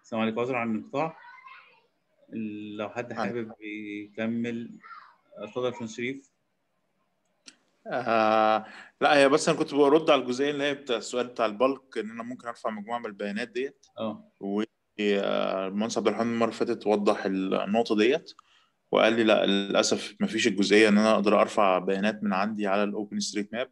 السلام عليكم عذرا عن الانقطاع لو حد عن- حابب يكمل اتفضل يا باشمهندس شريف آه لا هي بس انا كنت برد على الجزئيه اللي هي بتاع السؤال بتاع البلك ان انا ممكن ارفع مجموعه من البيانات ديت اه والمهندس عبد الرحمن المره اللي فاتت وضح النقطه ديت وقال لي لا للاسف مفيش الجزئيه ان انا اقدر ارفع بيانات من عندي على الاوبن ستريت ماب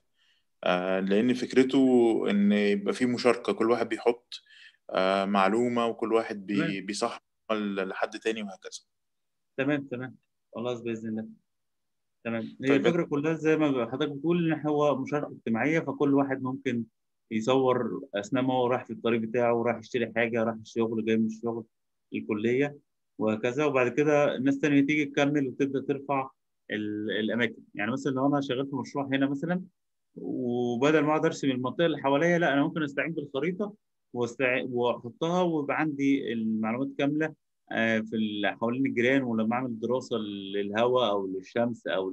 لان فكرته ان يبقى في مشاركه كل واحد بيحط آه معلومه وكل واحد بي تمام. بيصحح لحد تاني وهكذا تمام تمام خلاص باذن الله تمام هي طيب. الفكره كلها زي ما حضرتك بتقول ان هو مشاركه اجتماعيه فكل واحد ممكن يصور اثناء ما هو رايح في الطريق بتاعه رايح يشتري حاجه رايح الشغل جاي من الشغل الكليه وهكذا وبعد كده الناس تانية تيجي تكمل وتبدا ترفع ال- الاماكن يعني مثلا لو انا شغال في مشروع هنا مثلا وبدل ما اقعد ارسم المنطقه اللي حواليا لا انا ممكن استعين بالخريطه واستع- واحطها ويبقى عندي المعلومات كامله آه، في ال- حوالين الجيران ولما اعمل دراسه للهواء او للشمس او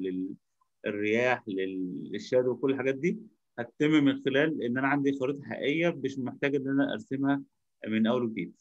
للرياح للشادو وكل الحاجات دي هتتم من خلال ان انا عندي خريطه حقيقيه مش محتاج ان انا ارسمها من اول وجديد.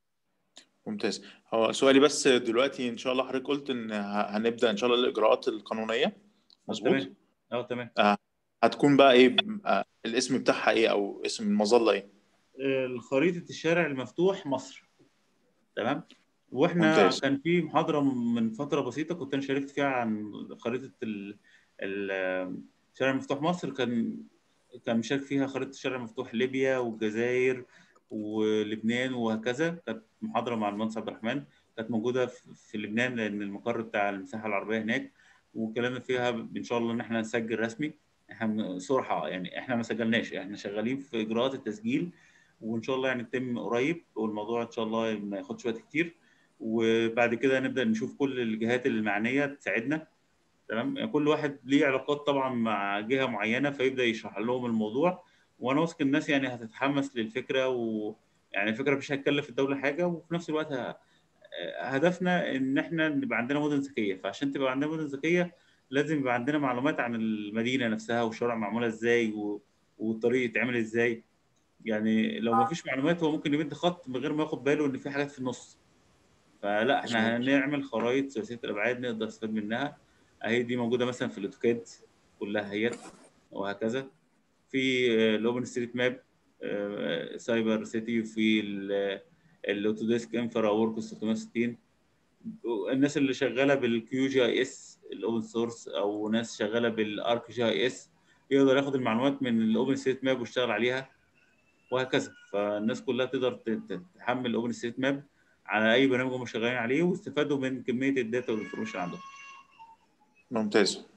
ممتاز هو سؤالي بس دلوقتي ان شاء الله حضرتك قلت ان ه- هنبدا ان شاء الله الاجراءات القانونيه مظبوط تمام اه تمام هتكون بقى ايه آه، الاسم بتاعها ايه او اسم المظله ايه آه، خريطه الشارع المفتوح مصر تمام واحنا ممتاز. كان في محاضره من فتره بسيطه كنت انا شاركت فيها عن خريطه ال- ال- الشارع المفتوح مصر كان كان مشارك فيها خريطه الشارع المفتوح ليبيا والجزائر ولبنان وهكذا كانت محاضره مع المهندس عبد الرحمن كانت موجوده في في لبنان لان المقر بتاع المساحه العربيه هناك وكلامنا فيها ان شاء الله ان احنا نسجل رسمي احنا من- صراحه يعني احنا ما سجلناش احنا شغالين في اجراءات التسجيل وان شاء الله يعني تتم قريب والموضوع ان شاء الله ما ياخدش وقت كتير وبعد كده نبدا نشوف كل الجهات المعنيه تساعدنا تمام يعني كل واحد ليه علاقات طبعا مع جهه معينه فيبدا يشرح لهم الموضوع وانا واثق الناس يعني هتتحمس للفكره ويعني الفكره مش هتكلف الدوله حاجه وفي نفس الوقت ه- هدفنا ان احنا نبقى عندنا مدن ذكيه فعشان تبقى عندنا مدن ذكيه لازم يبقى عندنا معلومات عن المدينه نفسها والشوارع معموله ازاي و- والطريق يتعمل ازاي يعني لو ما فيش معلومات هو ممكن يمد خط من غير ما ياخد باله ان في حاجات في النص فلا احنا مظبوط. هنعمل خرائط ثلاثيه الابعاد نقدر نستفاد منها اهي دي موجوده مثلا في الاوتوكاد كلها هي وهكذا في الاوبن ستريت ماب سايبر سيتي وفي الاوتوديسك انفرا ورك 660 الناس اللي شغاله بالكيو جي اي اس الاوبن سورس او ناس شغاله بالارك جي اي اس يقدر ياخد المعلومات من الاوبن ستريت ماب ويشتغل عليها وهكذا فالناس كلها تقدر ت- تحمل الاوبن ستريت ماب على اي برنامج هم شغالين عليه واستفادوا من كميه الداتا والانفورميشن عندهم ممتاز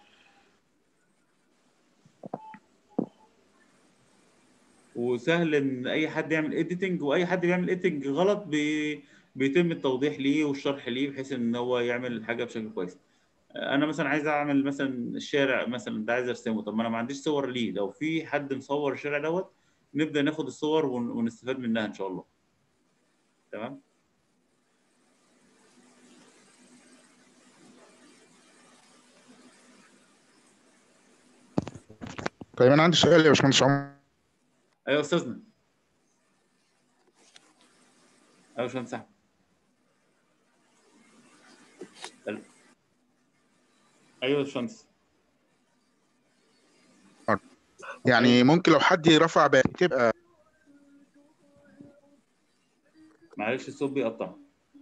وسهل ان اي حد يعمل اديتنج واي حد بيعمل اديتنج غلط بي... بيتم التوضيح ليه والشرح ليه بحيث ان هو يعمل الحاجه بشكل كويس انا مثلا عايز اعمل مثلا الشارع مثلا ده عايز ارسمه طب ما انا ما عنديش صور ليه لو في حد مصور الشارع دوت نبدا ناخد الصور ون... ونستفاد منها ان شاء الله تمام طيب انا عندي سؤال يا باشمهندس عمر ايوه يا استاذنا ايوه يا باشمهندس احمد ألو. ايوه يا باشمهندس يعني ممكن لو حد رفع بيانات تبقى معلش الصوت بيقطع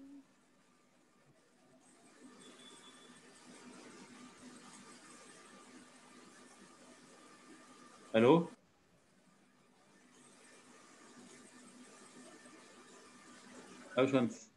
الو يا باشمهندس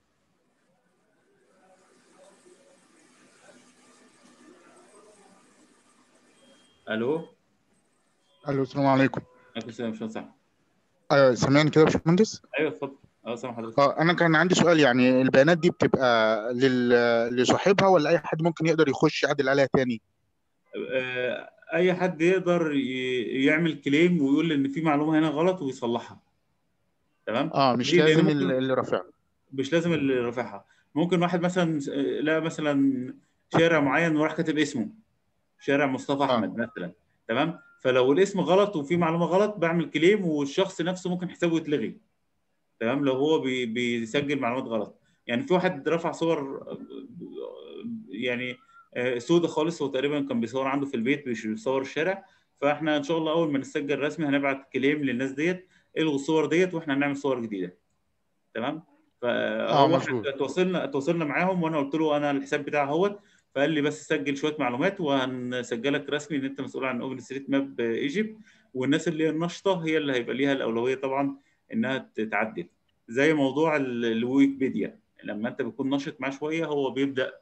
الو الو السلام عليكم عليكم السلام يا باشمهندس احمد ايوه سامعني كده يا باشمهندس ايوه اتفضل اه سامح حضرتك اه انا كان عندي سؤال يعني البيانات دي بتبقى لل... لصاحبها ولا اي حد ممكن يقدر يخش يعدل عليها تاني آه، اي حد يقدر ي- يعمل كليم ويقول ان في معلومه هنا غلط ويصلحها تمام اه مش ليه؟ لأن لازم ممكن- اللي اللي رافعها مش لازم اللي رافعها ممكن واحد مثلا لا مثلا شارع معين وراح كاتب اسمه شارع مصطفى آه. احمد مثلا تمام فلو الاسم غلط وفي معلومه غلط بعمل كليم والشخص نفسه ممكن حسابه يتلغي تمام لو هو بي بيسجل معلومات غلط يعني في واحد رفع صور يعني سودة خالص هو تقريبا كان بيصور عنده في البيت مش بيصور الشارع فاحنا ان شاء الله اول ما نسجل رسمي هنبعت كليم للناس ديت الغوا الصور ديت واحنا هنعمل صور جديده تمام فهو احنا تواصلنا تواصلنا معاهم وانا قلت له انا الحساب بتاعي اهوت فقال لي بس سجل شويه معلومات وهنسجلك رسمي ان انت مسؤول عن اوبن ستريت ماب ايجيبت والناس اللي هي النشطه هي اللي هيبقى ليها الاولويه طبعا انها تتعدل زي موضوع الويكيبيديا لما انت بتكون ناشط معاه شويه هو بيبدا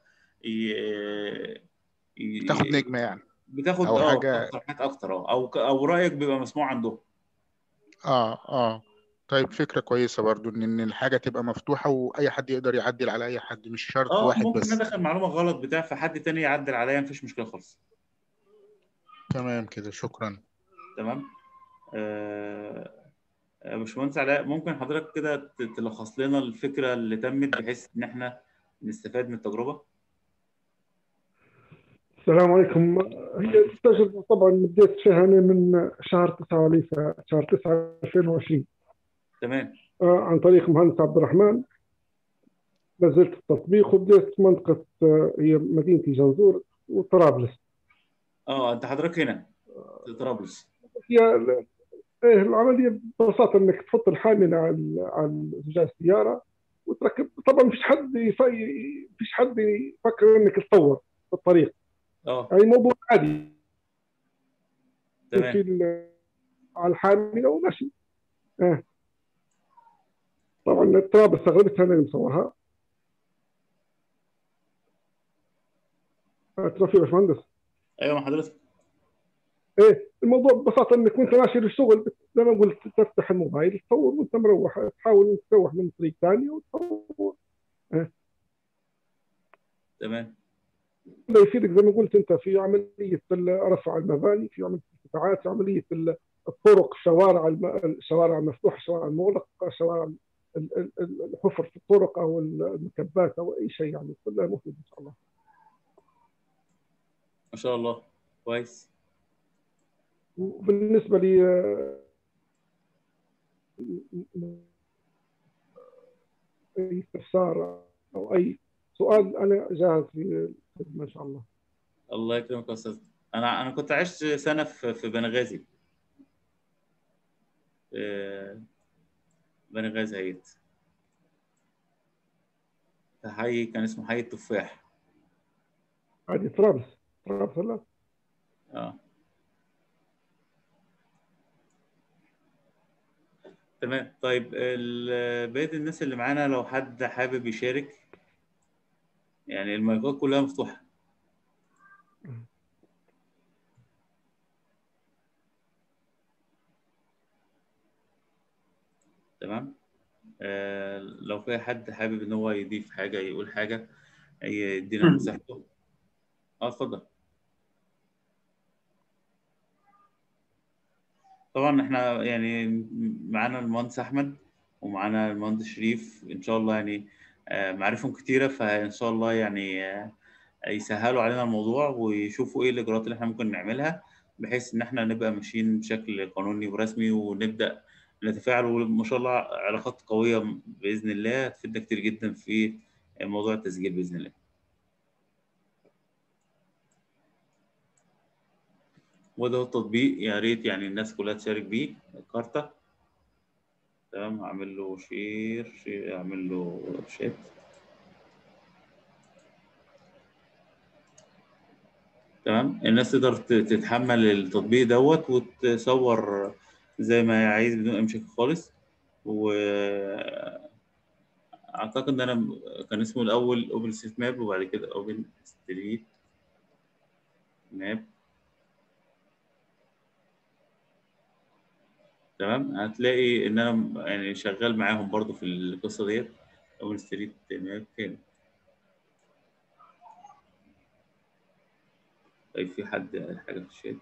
ي... تاخد نجمه يعني بتاخد أو اه حاجة- تصريحات اكتر اه او او رايك بيبقى مسموع عندهم اه اه طيب فكرة كويسة برضو ان إن الحاجة تبقى مفتوحة واي حد يقدر يعدل على اي حد مش شرط اه واحد ممكن بس ندخل معلومه غلط بتاع فحد تاني يعدل عليا مفيش مشكله خالص تمام كده شكرا تمام آه آه، باشمهندس علاء ممكن حضرتك كده ت- تلخص لنا الفكره اللي تمت بحيث ان احنا نستفاد من التجربه السلام عليكم هي التجربة طبعا بديت فيها أنا من شهر 9 ليس شهر 9 2020 تمام آه، عن طريق مهندس عبد الرحمن نزلت التطبيق وبديت منطقة آه، هي مدينة جنزور وطرابلس اه انت حضرتك هنا في طرابلس هي ال- إيه العملية ببساطة إنك تحط الحامل على على زجاج السيارة وتركب طبعا مفيش حد يفي... مفيش حد يفكر إنك تطور في الطريق اه يعني موضوع عادي في تمام ال- على الحاملة وماشي آه. طبعا الطرابلس اغلبتها انا اللي مصورها اترفي يا باشمهندس ايوه مع حضرتك ايه الموضوع ببساطه انك وانت ماشي للشغل زي ما قلت تفتح الموبايل تصور وانت مروح تحاول انك تروح من طريق ثاني وتصور تمام ده يفيدك زي ما قلت انت في عمليه ال- رفع المباني في عمليه الارتفاعات في عمليه ال- الطرق الشوارع الم- الشوارع المفتوحه الشوارع المغلقه الشوارع ال- ال- ال- الحفر في الطرق او المكبات او اي شيء يعني كلها مفيد ان شاء الله ما شاء الله كويس وبالنسبه لي آه، اي استفسار او اي سؤال انا جاهز في الخدمه ان شاء الله الله يكرمك يا استاذ انا انا كنت عشت سنه في في بنغازي آه، بنغازي هيت في حي كان اسمه حي التفاح هذه طرابلس طرابلس لا اه تمام طيب ال- بقية الناس اللي معانا لو حد حابب يشارك يعني المايكات كلها مفتوحة تمام آه لو في حد حابب ان هو يضيف حاجة يقول حاجة يدينا مساحته اه اتفضل طبعا احنا يعني معانا المهندس احمد ومعانا المهندس شريف ان شاء الله يعني آه، معارفهم كتيره فان شاء الله يعني آه، يسهلوا علينا الموضوع ويشوفوا ايه الاجراءات اللي احنا ممكن نعملها بحيث ان احنا نبقى ماشيين بشكل قانوني ورسمي ونبدا نتفاعل وما شاء الله علاقات قويه باذن الله هتفيدنا كتير جدا في موضوع التسجيل باذن الله وده هو التطبيق يا ريت يعني الناس كلها تشارك بيه الكارتة تمام اعمل له شير شير اعمل له شات تمام الناس تقدر ت- تتحمل التطبيق دوت وتصور زي ما هي عايز بدون اي مشاكل خالص و اعتقد ان انا كان اسمه الاول اوبن ستريت ماب وبعد كده اوبن ستريت ماب تمام هتلاقي ان انا يعني شغال معاهم برضو في القصه ديت اوبن ستريت ماب فين طيب في حد قال حاجه في الشات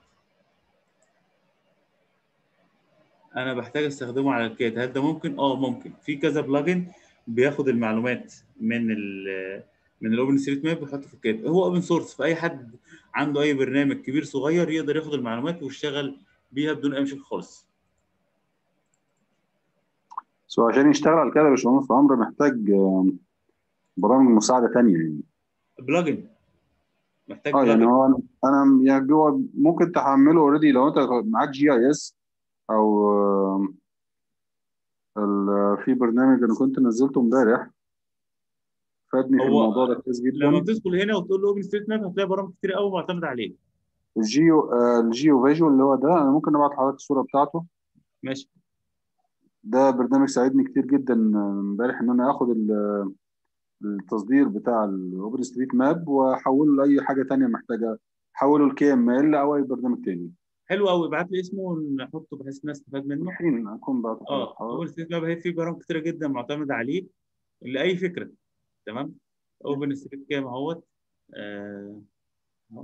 انا بحتاج استخدمه على الكاد هل ده ممكن اه ممكن في كذا بلجن بياخد المعلومات من ال من الاوبن ستريت ماب ويحطه في الكاد هو اوبن سورس فاي حد عنده اي برنامج كبير صغير يقدر ياخد المعلومات ويشتغل بيها بدون اي مشاكل خالص بس هو عشان يشتغل على كده يا باشمهندس عمرو محتاج آم، برامج مساعدة تانية يعني بلجن محتاج اه يعني بلجن هو انا أنا يعني جوه ممكن تحمله اوريدي لو انت معاك جي اي اس او آم، ال- في برنامج انا كنت نزلته امبارح فادني في هو الموضوع ده كويس لما جدا بتدخل هنا وتقول له اوبن ستريت ماب هتلاقي برامج كتير قوي معتمد عليه الجيو آه، الجيو فيجوال اللي هو ده انا ممكن ابعت لحضرتك الصورة بتاعته ماشي ده برنامج ساعدني كتير جدا آه، امبارح ان انا اخد ال- التصدير بتاع الاوبن ستريت ماب واحوله لاي حاجه تانية محتاجه احوله لكي ام ال او اي برنامج تاني حلو قوي ابعت لي اسمه ونحطه بحيث الناس تستفاد منه الحين اكون بعت اه اوبن ستريت ماب هي في برامج كتيره جدا معتمده عليه لاي فكره تمام اوبن ستريت كام اهوت آه، أهو.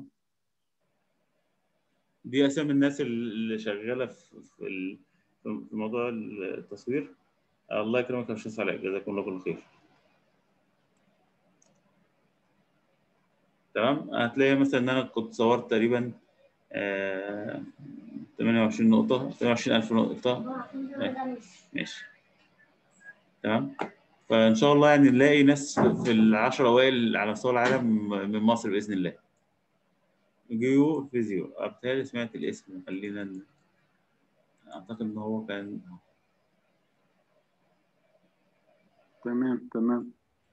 دي اسامي الناس اللي شغاله في في ال- في موضوع التصوير الله يكرمك يا باشمهندس علاء جزاكم الله كل خير تمام هتلاقي مثلا ان انا كنت صورت تقريبا آه، 28 نقطة 28000 نقطة ماشي تمام فإن شاء الله يعني نلاقي ناس في العشرة أوائل على مستوى العالم من مصر بإذن الله جيو فيزيو بالتالي سمعت الاسم خلينا ن- أعتقد إن هو كان تمام تمام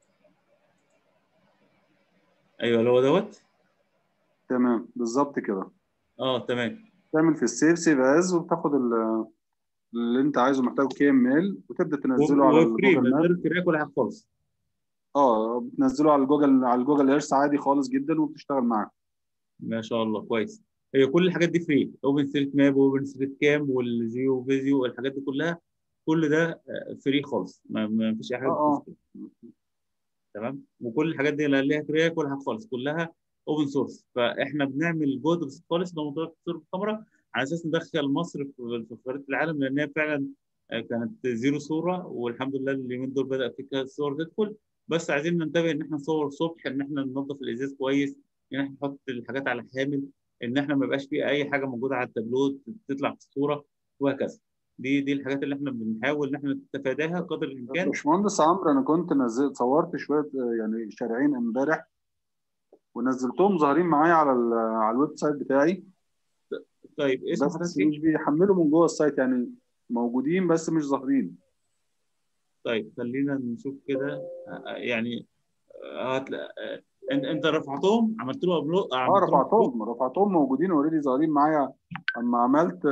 أيوه اللي هو دوت تمام بالظبط كده أه تمام تعمل في السيف سيف از وبتاخد ال- اللي انت عايزه محتاجه كي ام ال وتبدا تنزله على وفري الجوجل من ماب غير كراك ولا حاجة خالص اه بتنزله على الجوجل على الجوجل ايرث عادي خالص جدا وبتشتغل معاك ما شاء الله كويس هي كل الحاجات دي فري اوبن ستريت ماب واوبن ستريت كام والجيو فيزيو والحاجات دي كلها كل ده فري خالص ما ما فيش اي حاجه اه اه بتدفع. تمام وكل الحاجات دي لا ليها كراك ولا حاجه خالص كلها اوبن سورس فاحنا بنعمل جهد بسيط خالص ده موضوع تصوير الكاميرا على اساس ندخل مصر في في خريطه العالم لان هي فعلا آه، كانت زيرو صوره والحمد لله اليومين دول بدا في كده صور تدخل بس عايزين ننتبه ان احنا نصور الصبح ان احنا ننظف الازاز كويس ان احنا نحط الحاجات على حامل ان احنا ما يبقاش في اي حاجه موجوده على التابلو تطلع في الصوره وهكذا دي دي الحاجات اللي احنا بنحاول ان احنا نتفاداها قدر الامكان باشمهندس عمرو انا كنت نزلت صورت شويه آه، يعني شارعين امبارح ونزلتهم ظاهرين معايا على ال- على الويب سايت بتاعي طيب اسم بس حضرتك ايه؟ مش بيحملوا من جوه السايت يعني موجودين بس مش ظاهرين طيب خلينا نشوف كده آه، يعني آه، هتلا... آه، انت انت رفعتهم عملت له ابلود اه رفعتهم رفعتهم موجودين اوريدي ظاهرين معايا اما عملت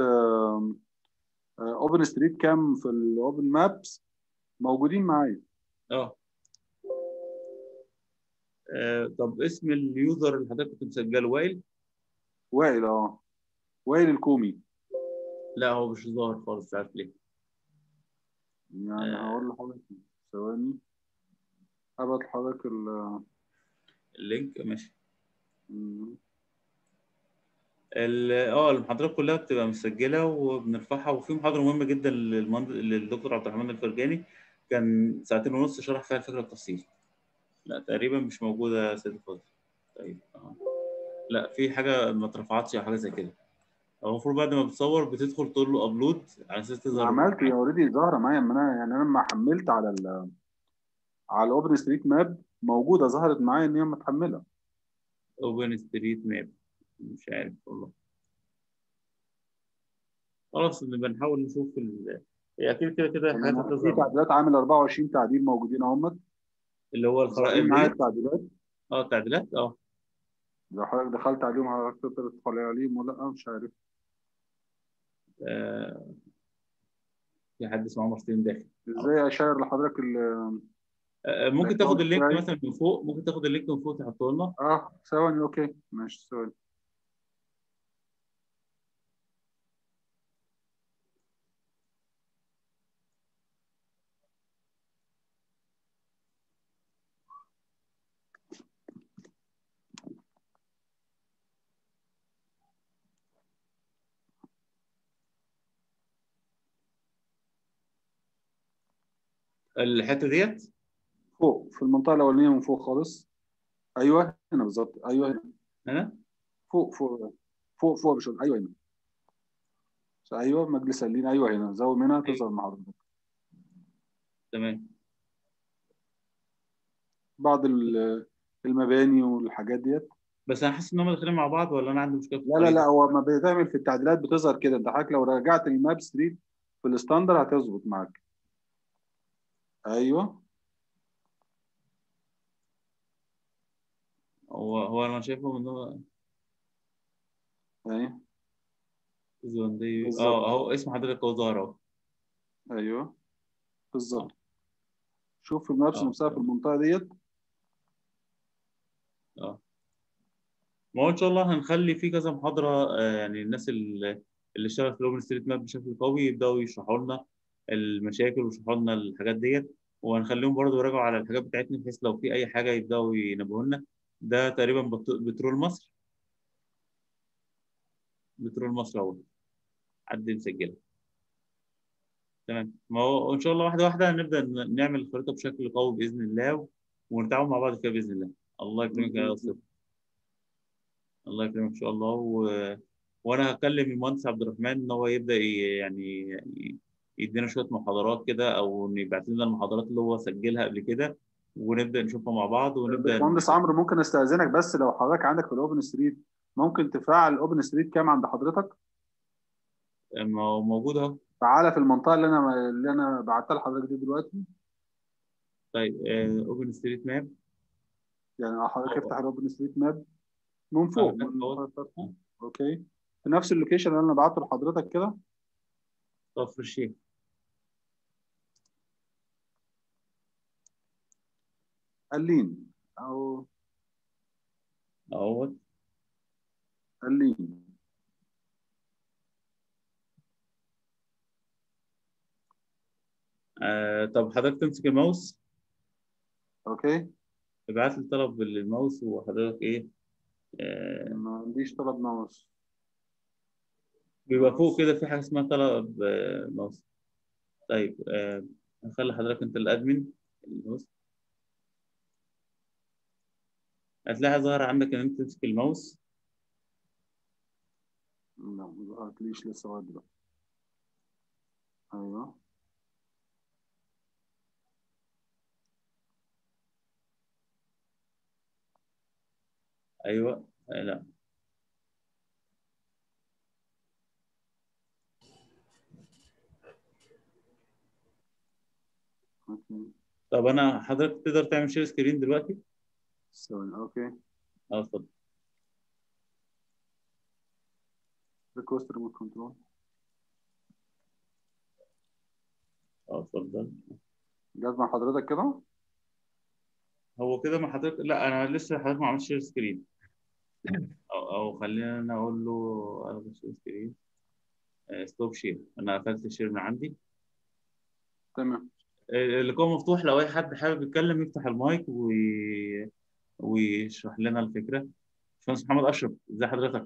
اوبن ستريت كام في الاوبن مابس موجودين معايا اه آه، طب اسم اليوزر اللي حضرتك كنت مسجله وائل وائل اه وائل الكومي لا هو مش ظاهر خالص مش عارف ليه يعني آه. هقول لحضرتك ثواني هبعت لحضرتك ال اللينك ماشي م- ال- اه المحاضرات كلها بتبقى مسجله وبنرفعها وفي محاضره مهمه جدا للمهند- للدكتور عبد الرحمن الفرجاني كان ساعتين ونص شرح فيها الفكره بالتفصيل لا تقريبا مش موجوده يا سيدي الفاضل طيب اه لا في حاجه ما اترفعتش او حاجه زي كده هو المفروض بعد ما بتصور بتدخل تقول له ابلود على اساس تظهر عملت هي اوريدي ظاهره معايا اما انا يعني انا لما حملت على ال على الاوبن ستريت ماب موجوده ظهرت معايا ان هي متحمله اوبن ستريت ماب مش عارف والله خلاص نبقى نحاول نشوف ال... هي اكيد كده كده يعني حاجات أنا في هتظهر تعديلات عامل 24 تعديل موجودين اهم اللي هو الخرائط ظاهرين معايا دي التعديلات اه التعديلات اه لو حضرتك دخلت عليهم حضرتك تقدر تدخل عليهم ولا لا مش عارف آه، في حد اسمه عمر سليم داخل ازاي اشير لحضرتك ال آه، ممكن الأكونت تاخد اللينك بتاعي. مثلا من فوق ممكن تاخد اللينك من فوق تحطه لنا اه ثواني اوكي ماشي ثواني الحته ديت فوق في المنطقه الاولانيه من فوق خالص ايوه هنا بالظبط ايوه هنا هنا فوق فوق فوق فوق مش ايوه هنا ايوه مجلس اللين ايوه هنا زود منها تظهر مع حضرتك تمام بعض ال- المباني والحاجات ديت بس انا حاسس ان هم داخلين مع بعض ولا انا عندي مشكله في لا لا الطريقة؟ لا هو ما بيتعمل في التعديلات بتظهر كده انت حضرتك لو رجعت الماب 3 في الستاندر هتظبط معاك ايوه هو هو انا شايفه ان هو ايوه زوندي بالظبط. اه اهو اسم حضرتك هو ظاهر اهو ايوه بالظبط شوف المابس آه. نفسها في المنطقه ديت اه ما هو ان شاء الله هنخلي في كذا محاضره آه، يعني الناس اللي اللي اشتغلت في الاوبن ستريت ماب بشكل قوي يبداوا يشرحوا لنا المشاكل ويشرحوا لنا الحاجات ديت وهنخليهم برضو يراجعوا على الحاجات بتاعتنا بحيث لو في اي حاجه يبداوا ينبهوا لنا ده تقريبا بت- بترول مصر بترول مصر اهو حد مسجلها تمام ما هو ان شاء الله واحده واحده هنبدا ن- نعمل الخريطه بشكل قوي باذن الله ونتعاون مع بعض فيها باذن الله الله يكرمك يا استاذ الله يكرمك ان شاء الله و... وانا هكلم المهندس عبد الرحمن ان هو يبدا ي... يعني يعني يدينا شويه محاضرات كده او إنه يبعت لنا المحاضرات اللي هو سجلها قبل كده ونبدا نشوفها مع بعض ونبدا باشمهندس عمرو ممكن استاذنك بس لو حضرتك عندك في الاوبن ستريت ممكن تفعل الاوبن ستريت كام عند حضرتك ما هو موجود اهو تعالى في المنطقه اللي انا اللي انا بعتها لحضرتك دي دلوقتي طيب اوبن ستريت ماب يعني حضرتك أه. افتح الاوبن ستريت ماب من فوق أه، من أه. فتحة. اوكي في نفس اللوكيشن اللي انا بعته لحضرتك كده كفر الشيخ قلين او اهوت قلين آه طب حضرتك تمسك الماوس اوكي ابعت لي طلب للماوس وحضرتك ايه آه ما عنديش طلب ماوس بيبقى فوق كده في حاجه اسمها طلب آه ماوس طيب آه هخلي حضرتك انت الادمن الماوس هتلاقي ظاهر عندك ان انت تمسك الماوس لا ما ظهرتليش لسه لغايه دلوقتي ايوه ايوه آه لا اوكي طب انا حضرتك تقدر تعمل شير سكرين دلوقتي ثواني اوكي اه اتفضل ريكوست ريموت كنترول اه اتفضل جاز مع حضرتك كده هو كده ما حضرتك لا انا لسه حضرتك ما عملتش شير سكرين او او خلينا انا اقول له الغي شير سكرين ستوب شير انا قفلت الشير من عندي تمام آه، اللقاء مفتوح لو اي حد حابب يتكلم يفتح المايك وي... ويشرح لنا الفكره باشمهندس محمد اشرف ازي حضرتك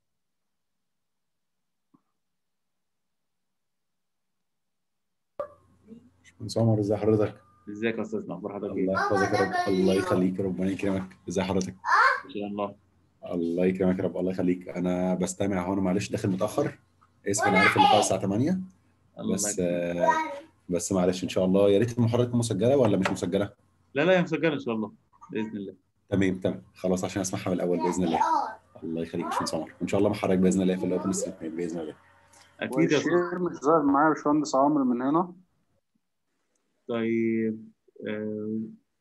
باشمهندس عمر ازي حضرتك؟ ازيك يا استاذنا اخبار حضرتك ايه الله يحفظك يا رب الله يخليك ربنا يكرمك ازي حضرتك؟ ان شاء الله الله يكرمك يا رب الله يخليك انا بستمع هون معلش داخل متاخر اسف انا عارف اللقاء الساعه 8 الله بس يكرمك. آه، بس معلش ان شاء الله يا ريت المحاضره تكون مسجله ولا مش مسجله؟ لا لا يا مسجله ان شاء الله باذن الله تمام تمام خلاص عشان اسمعها من الاول باذن الله الله يخليك يا باشمهندس عمر وان شاء الله مع حضرتك باذن الله في الاوبن ستريت ماب باذن الله اكيد يا استاذ والشير مش ظاهر معايا يا باشمهندس عمرو من هنا طيب آه،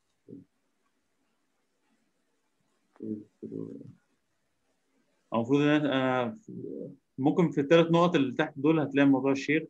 المفروض ان انا أنا ممكن في الثلاث نقط اللي تحت دول هتلاقي موضوع الشير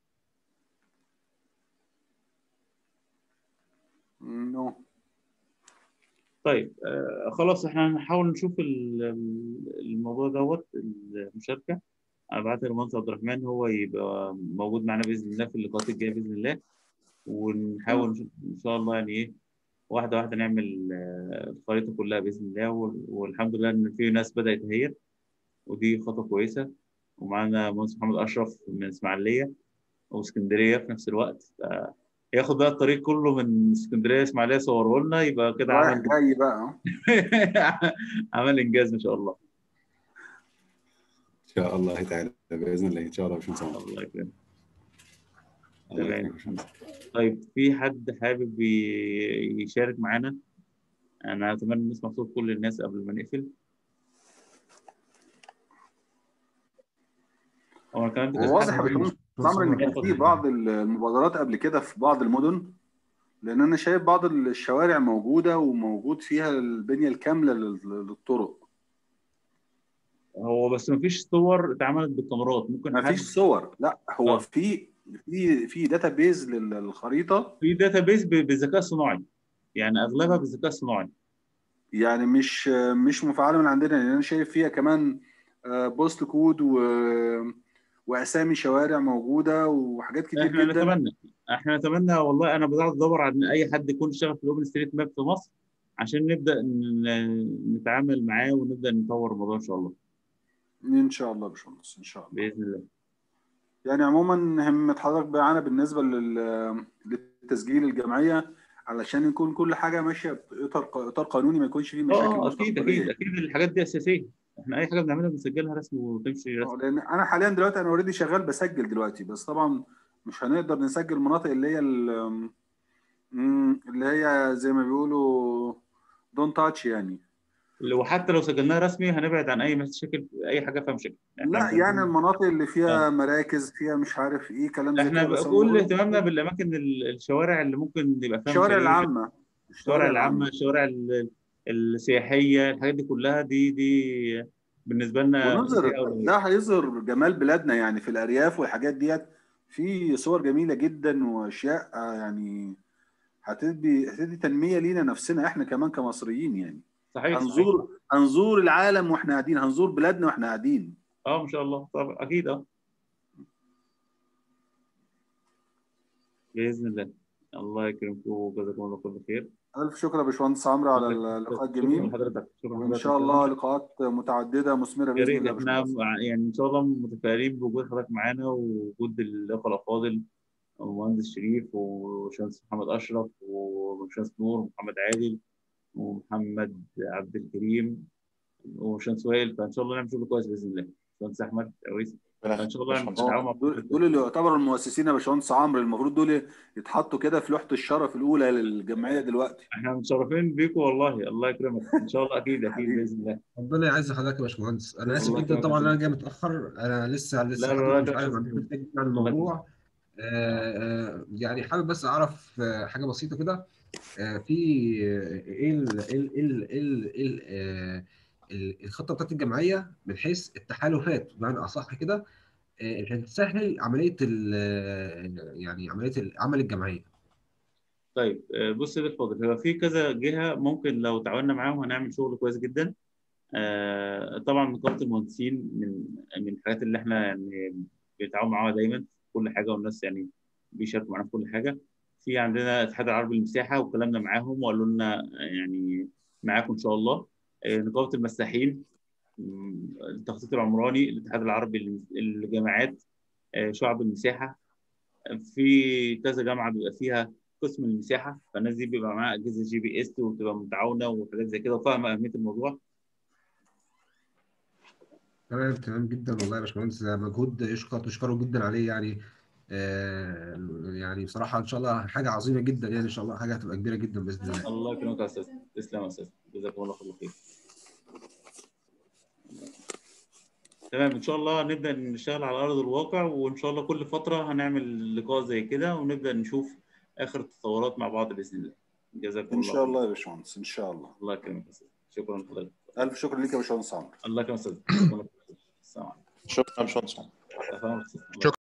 نو طيب آه خلاص احنا هنحاول نشوف ال- ال- الموضوع دوت المشاركه ابعت للمهندس عبد الرحمن هو يبقى موجود معانا باذن الله في اللقاءات الجايه باذن الله ونحاول نشوف ان شاء الله يعني ايه واحده واحده نعمل آه، الخريطه كلها باذن الله وال- والحمد لله ان في ناس بدات تهيئ ودي خطوه كويسه ومعانا مهندس محمد اشرف من اسماعيليه واسكندريه في نفس الوقت ف- ياخد بقى الطريق كله من اسكندريه اسماعيليه صوره لنا يبقى كده رايح عمل جاي بقى عمل انجاز ان شاء الله ان شاء الله تعالى باذن الله ان شاء الله يا باشمهندس عمر الله يكرمك الله تمام. يكرمك يا باشمهندس طيب في حد حابب ي- يشارك معانا انا اتمنى نسمع صوت كل الناس قبل ما نقفل هو كان عندي كذا هو واضح حد يا باشمهندس عمرو ان كان في بعض المبادرات قبل كده في بعض المدن لان انا شايف بعض الشوارع موجوده وموجود فيها البنيه الكامله لل- للطرق هو بس مفيش صور اتعملت بالكاميرات ممكن ما حد فيش صور لا هو آه. في في في داتا بيز للخريطه في داتا بيز بالذكاء الصناعي يعني اغلبها بالذكاء الصناعي يعني مش مش مفعله من عندنا يعني انا شايف فيها كمان آه، بوست كود و واسامي شوارع موجوده وحاجات كتير احنا جدا نتمنى احنا نتمنى والله انا بدات ادور على اي حد يكون اشتغل في الاوبن ستريت ماب في مصر عشان نبدا ن- نتعامل معاه ونبدا نطور الموضوع ان شاء الله ان شاء الله يا باشمهندس ان شاء الله باذن الله يعني عموما همة حضرتك معانا بالنسبه لل- للتسجيل الجمعيه علشان يكون كل حاجه ماشيه باطار اطار قانوني ما يكونش فيه مشاكل اه اكيد مستقبليه اكيد اكيد الحاجات دي اساسيه احنا اي حاجه بنعملها بنسجلها رسمي وتمشي آه، رسمي لان انا حاليا دلوقتي انا اوريدي شغال بسجل دلوقتي بس طبعا مش هنقدر نسجل المناطق اللي هي ال- مم، اللي هي زي ما بيقولوا دون تاتش يعني وحتى لو سجلناها رسمي هنبعد عن اي مشاكل اي حاجه فيها مشاكل إحنا لا مش يعني عايزين- المناطق اللي فيها مراكز فيها مش عارف ايه كلام زي احنا كده بس كل المفروض- اهتمامنا بالاماكن ال- الشوارع اللي ممكن يبقى فيها الشوارع مشاريع العامه الشوارع العامه الشوارع ال- السياحيه الحاجات دي كلها دي دي بالنسبه لنا ونظهر دي أولوية. ده هيظهر جمال بلادنا يعني في الارياف والحاجات ديت في صور جميله جدا واشياء آه، يعني هتدي هتدي تنميه لينا نفسنا احنا كمان كمصريين يعني صحيح صحيح هنزور هنزور العالم واحنا قاعدين هنزور بلادنا واحنا قاعدين اه ما شاء الله طبعا اكيد اه باذن الله الله يكرمكم وجزاكم الله كل خير الف شكر يا باشمهندس عمرو على اللقاء شكرا الجميل لحضرتك شكرا وان لحضرتك شاء الله لقاءات متعدده مثمره يا باذن ريت الله يا احنا باشمهندس يعني ان شاء الله متفائلين بوجود حضرتك معانا ووجود الاخوه الافاضل المهندس شريف وباشمهندس محمد اشرف وباشمهندس نور ومحمد عادل ومحمد عبد الكريم وباشمهندس وائل فان شاء الله نعمل شغل كويس باذن الله باشمهندس احمد عويس فان شاء الله نعمل باشمهندس تعاون مع دول دول اللي يعتبروا المؤسسين يا باشمهندس عمرو المفروض دول يتحطوا كده في لوحه الشرف الاولى للجمعيه دلوقتي احنا متشرفين بيكم والله الله يكرمك ان شاء الله اكيد اكيد حبيبي. باذن الله ربنا يعز حضرتك يا باشمهندس انا اسف الله جدا يكرمك طبعا يا ان انا جاي متاخر انا لسه لسه لا، لا، حضرتك لا، مش عارف لا، عن شكراً. فكرة عن الموضوع آه، آه، يعني حابب بس اعرف آه، حاجه بسيطه كده آه، في آه، ايه ال ايه ال ايه ال ايه ال إيه ال- آه، ال- الخطه بتاعت الجمعيه من حيث التحالفات بمعنى اصح كده آه، اللي هتسهل عمليه ال- آه، يعني عمليه عمل الجمعيه طيب آه، بص يا سيدي الفاضل هو في كذا جهه ممكن لو تعاوننا معاهم هنعمل شغل كويس جدا آه، طبعا نقابه المهندسين من من الحاجات اللي احنا يعني بنتعاون معاها دايما في كل حاجه والناس يعني بيشاركوا معانا في كل حاجه في عندنا الاتحاد العربي للمساحه وكلامنا معاهم وقالوا لنا يعني معاكم ان شاء الله آه، نقابه المساحين م، التخطيط العمراني الاتحاد العربي للجامعات آه، شعب المساحه في كذا جامعه بيبقى فيها قسم المساحه فالناس دي بيبقى معاها اجهزه جي بي اس وبتبقى متعاونه وحاجات زي كده وفاهمه اهميه الموضوع تمام تمام جدا والله يا باشمهندس ده مجهود يشكر تشكره جدا عليه يعني آه يعني بصراحه ان شاء الله حاجه عظيمه جدا يعني ان شاء الله حاجه هتبقى كبيره جدا باذن الله الله يكرمك يا استاذ تسلم يا استاذ جزاكم الله كل خير تمام ان شاء الله نبدا نشتغل على ارض الواقع وان شاء الله كل فتره هنعمل لقاء زي كده ونبدا نشوف اخر التطورات مع بعض باذن الله جزاكم ان الله شاء خير. الله يا باشمهندس ان شاء الله الله يكرمك يا استاذ شكرا لحضرتك الف شكر ليك يا باشمهندس عمرو الله يكرمك يا استاذ شكرا لك. السلام عليكم شكرا يا باشمهندس أهلا وسهلا. شكرا